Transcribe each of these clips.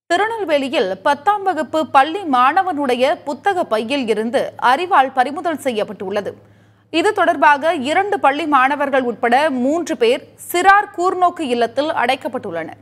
திருநெல்வேலியில் பத்தாம் வகுப்பு பள்ளி மாணவனுடைய புத்தக பையில் இருந்து அரிவாள் பறிமுதல் செய்யப்பட்டுள்ளது இது தொடர்பாக இரண்டு பள்ளி மாணவர்கள் உட்பட மூன்று பேர் சிறார் கூர்நோக்கு இல்லத்தில் அடைக்கப்பட்டுள்ளனர்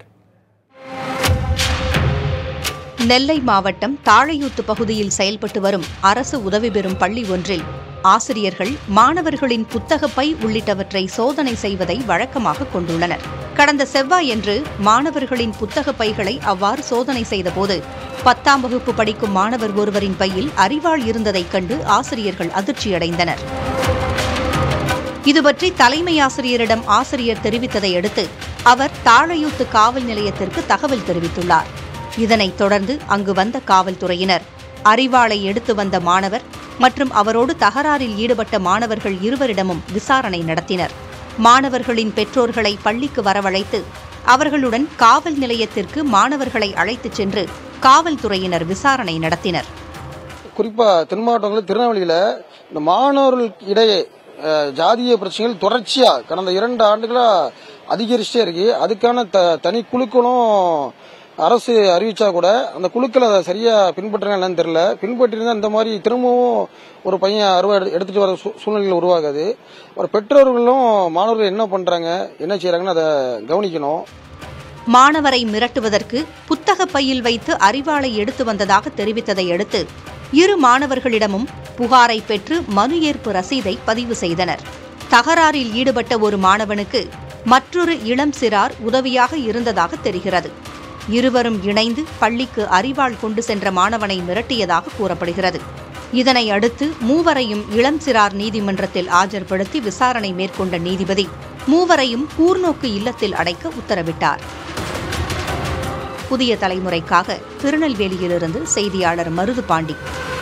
நெல்லை மாவட்டம் தாழையூத்து பகுதியில் செயல்பட்டு வரும் அரசு உதவி பெறும் பள்ளி ஒன்றில் ஆசிரியர்கள் மாணவர்களின் புத்தக பை உள்ளிட்டவற்றை சோதனை செய்வதை வழக்கமாக கொண்டுள்ளனர் கடந்த செவ்வாயன்று மாணவர்களின் புத்தக பைகளை அவ்வாறு சோதனை செய்தபோது பத்தாம் வகுப்பு படிக்கும் மாணவர் ஒருவரின் பையில் அரிவாள் இருந்ததைக் கண்டு ஆசிரியர்கள் அதிர்ச்சியடைந்தனர் இதுபற்றி தலைமை ஆசிரியரிடம் ஆசிரியர் தெரிவித்ததை அடுத்து அவர் தாழையூத்து காவல் நிலையத்திற்கு தகவல் தெரிவித்துள்ளார் இதனைத் தொடர்ந்து அங்கு வந்த காவல்துறையினர் அரிவாளை எடுத்து வந்த மாணவர் மற்றும் அவரோடு தகராறில் ஈடுபட்ட மாணவர்கள் இருவரிடமும் விசாரணை நடத்தினர் மாணவர்களின் பெற்றோர்களை பள்ளிக்கு வரவழைத்து அவர்களுடன் காவல் நிலையத்திற்கு மாணவர்களை அழைத்துச் சென்று காவல்துறையினர் விசாரணை நடத்தினர் குறிப்பா தென் மாவட்டங்களில் திருநெல்வேலியில இந்த மாணவர்கள் இடையே அஹ், ஜாதிய பிரச்சனைகள் தொடர்ச்சியா கடந்த இரண்டு ஆண்டுகளா அதிகரிச்சுட்டே இருக்கு அதுக்கான த- தனி குழுக்களும் அரசு அறிவிச்சா கூட அந்த குழுக்கள் அதை சரியா பின்பற்றுறாங்க என்னன்னு தெரியல பின்பற்றிருந்தா இந்த மாதிரி திரும்பவும் ஒரு பையன் அறுவை எடுத்துட்டு வர சூ- சூழ்நிலைகள் உருவாகாது ஒரு பெற்றோர்களும் மாணவர்கள் என்ன பண்றாங்க என்ன செய்யறாங்கன்னு அதை கவனிக்கணும் மாணவரை மிரட்டுவதற்கு புத்தக பையில் வைத்து அரிவாளை எடுத்து வந்ததாக தெரிவித்ததை அடுத்து இரு மாணவர்களிடமும் புகாரை பெற்று மனு ஏற்பு ரசீதை பதிவு செய்தனர் தகராறில் ஈடுபட்ட ஒரு மாணவனுக்கு மற்றொரு இளம் சிறார் உதவியாக இருந்ததாக தெரிகிறது இருவரும் இணைந்து பள்ளிக்கு அரிவாள் கொண்டு சென்ற மாணவனை மிரட்டியதாக கூறப்படுகிறது இதனை அடுத்து மூவரையும் இளம் சிறார் நீதிமன்றத்தில் ஆஜர்படுத்தி விசாரணை மேற்கொண்ட நீதிபதி மூவரையும் கூர்நோக்கு இல்லத்தில் அடைக்க உத்தரவிட்டார் புதிய தலைமுறைக்காக திருநெல்வேலியிலிருந்து செய்தியாளர் மருது பாண்டி